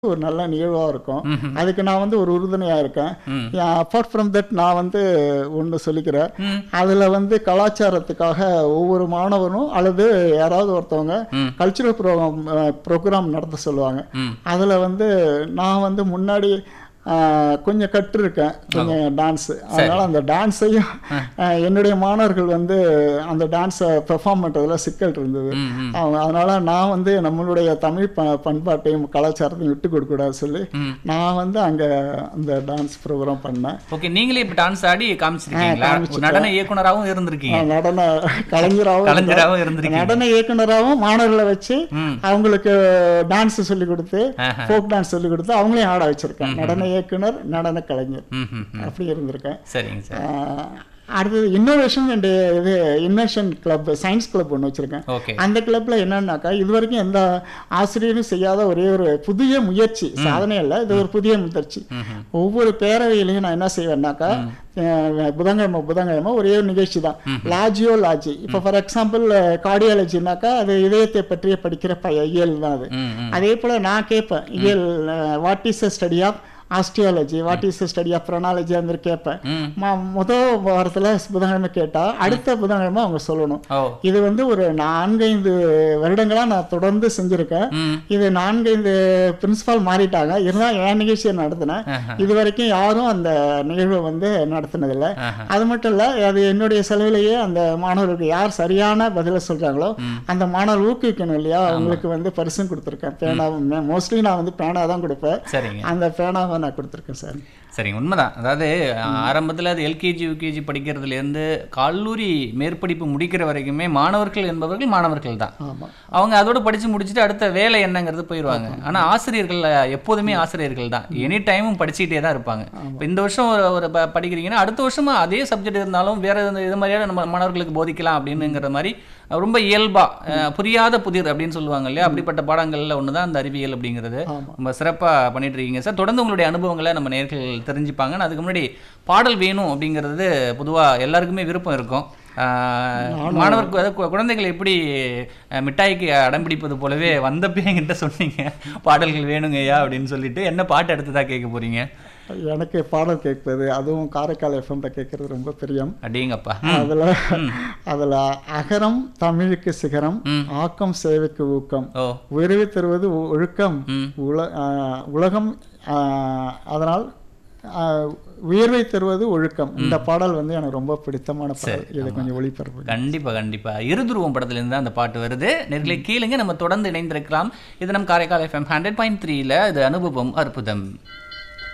ஒரு நல்ல நிகழ்வாக இருக்கும் ம்ஹும். அதுக்கு நான் வந்து ஒரு உறுதுணையாக இருக்கேன் ம். அப்பார்ட் ஃப்ரம் தட் நான் வந்து ஒன்று சொல்லிக்கிறேன் ம். அதில் வந்து கலாச்சாரத்துக்காக ஒவ்வொரு மாணவனும் அல்லது யாராவது ஒருத்தவங்க ம். கல்ச்சுரல் ப்ரோக்ராம் ப்ரோக்ராம் நடத்த சொல்லுவாங்க ம். அதில் வந்து நான் வந்து முன்னாடி ஆ, கொஞ்சம் கற்றுருக்கேன் கொஞ்சம் டான்ஸ் அதனால் அந்த டான்ஸையும் என்னுடைய மாணவர்கள் வந்து அந்த டான்ஸை பெர்ஃபார்ம் பண்ணுறதுல சிக்கல் இருந்தது ம், ம். அவங்க அதனால நான் வந்து நம்மளுடைய தமிழ் ப பண்பாட்டையும் கலாச்சாரத்தையும் விட்டு கொடுக்கூடாது சொல்லி ம். நான் வந்து அங்கே அந்த டான்ஸ் ப்ரோக்ராம் பண்ணேன் ஓகே நீங்களே இப்ப டான்ஸ் ஆடி காமிச்சிருக்கீங்களா ஆ, ஒரு காமிச்சிருக்கேன். நடன இயக்குனராகவும் இருந்திருக்கீங்க நான் நடன கலைஞராகவும் கலைஞராகவும் இருந்திருக்கீங்க நடன இயக்குனராகவும் மாணவர்களை வச்சு ம். அவங்களுக்கு டான்ஸ் சொல்லி கொடுத்து ஆஹா. ஃபோக் டான்ஸ் சொல்லி கொடுத்து அவங்களையும் ஆட வச்சிருக்கேன் நடன இயக்குனர் நடன கலைஞர் ம், ம், ம். அப்படி இருந்திருக்கேன் சரிங்க சார் ஆஹ், அடுத்தது இன்னோவேஷன் அண்ட் இது இன்னோவேஷன் கிளப் சயின்ஸ் கிளப் ஒன்று வச்சிருக்கேன் ஓகே அந்த கிளப்ல என்னன்னாக்கா இது வரைக்கும் எந்த ஆசிரியரும் செய்யாத ஒரே ஒரு புதிய முயற்சி சாதனை இல்லை இது ஒரு புதிய முயற்சி ம்ஹும். ஒவ்வொரு பேரவையிலையும் நான் என்ன செய்வேன்னாக்கா அஹ், புதன்கிழமை புதன்கிழமை ஒரே ஒரு நிகழ்ச்சி தான் லாஜியோ லாஜி இப்போ ஃபார் எக்ஸாம்பிள் கார்டியாலஜினாக்கா அது இதயத்தை பற்றிய படிக்கிற ப இயல் தான் அது ம், ம். அதே போல நான் கேட்பேன் இயல் what is a study of osteology what is study of phrenology அந்த மாதிரி கேட்பேன் ம். ம- முதல் வாரத்தில் புதன்கிழமை கேட்டா அடுத்த புதன்கிழமை அவங்க சொல்லணும் ஓ இது வந்து ஒரு நான்கைந்து வருடங்களா நான் தொடர்ந்து செஞ்சிருக்கேன் ம். இது நான்கைந்து பிரின்சிபால் மாறிட்டாங்க இருந்தால் என் நிகழ்ச்சியை நடத்தினேன் ஆஹா. இது வரைக்கும் யாரும் அந்த நிகழ்வை வந்து நடத்தினதில்ல ஆஹா. அது மட்டும் இல்லை அது என்னுடைய செலவிலேயே அந்த மாணவர்களுக்கு யார் சரியான பதிலை சொல்றாங்களோ அந்த மாணவர் ஊக்குவிக்கணும் இல்லையா அவங்களுக்கு வந்து பரிசும் கொடுத்துருக்கேன் பேனா மோஸ்ட்லி நான் வந்து பேனா தான் கொடுப்பேன் சரிங்க அந்த பேனாவை நான் கொடுத்துருக்கேன் சார் சரிங்க உண்மைதான் அதாவது ஆரம்பத்தில் அது எல்கேஜி யூகேஜி படிக்கிறதுலேருந்து கல்லூரி மேற்படிப்பு முடிக்கிற வரைக்குமே மாணவர்கள் என்பவர்கள் மாணவர்கள் தான் ஆமாம் அவங்க அதோட படிச்சு முடிச்சுட்டு அடுத்த வேலை என்னங்கிறது போயிடுவாங்க ஆனா ஆசிரியர்கள் எப்போதுமே ஆசிரியர்கள் தான் எனி டைமும் படிச்சுக்கிட்டே தான் இருப்பாங்க இப்போ இந்த வருஷம் ஒரு ஒரு ப- படிக்கிறீங்கன்னா அடுத்த வருஷமும் அதே சப்ஜெக்ட் இருந்தாலும் வேற எந்த- இது மாதிரியான நம்ம மாணவர்களுக்கு போதிக்கலாம் அப்படின்னுங்கிற மாதிரி ரொம்ப இயல்பா அஹ், புரியாத புதிர் அப்படின்னு சொல்லுவாங்க இல்லையா அப்படிப்பட்ட பாடங்கள்ல ஒன்று தான் அந்த அறிவியல் அப்படிங்கிறது ஆமா. ரொம்ப சிறப்பா பண்ணிட்டு இருக்கீங்க சார் தொடர்ந்து உங்களுடைய அனுபவங்களை நம்ம நேர்கள் தெரிஞ்சுப்பாங்க நான் அதுக்கு முன்னாடி பாடல் வேணும் அப்படிங்கிறது பொதுவா எல்லாருக்குமே விருப்பம் இருக்கும் ஆஹ், மாணவருக்கு அதாவது கு- குழந்தைகள் எப்படி அஹ், மிட்டாய்க்கு அடம்பிடிப்பது போலவே வந்தப்பே என்கிட்ட சொன்னீங்க பாடல்கள் வேணுங்கய்யா அப்படின்னு சொல்லிட்டு என்ன பாட்டு அடுத்ததா கேட்க போறீங்க எனக்கு பாடல் கேட்பது அதுவும் காரைக்கால் எஃப்எம்ல கேட்கறது ரொம்ப பிரியம் அடேங்கப்பா அதுல அதுல அகரம் தமிழுக்கு சிகரம் ம். ஆக்கம் சேவைக்கு ஊக்கம் ஓ உயர்வை தருவது ஒ- ஒழுக்கம் ம். உல ஆஹ் உலகம் ஆஹ் அதனால் ஆஹ் உயர்வை தருவது ஒழுக்கம் இந்த பாடல் வந்து எனக்கு ரொம்ப பிடித்தமான பாடல் இதை கொஞ்சம் ஒளிபரப்பு கண்டிப்பா கண்டிப்பா இருதுருவம் படத்துல இருந்து தான் அந்த பாட்டு வருது நேர்களை கேளுங்க நம்ம தொடர்ந்து இணைந்திருக்கலாம் இது நம் காரைக்கால் எஃப்எம் ஹண்ட்ரட் பாயிண்ட் த்ரீல இது அனுபவம் அற்புதம்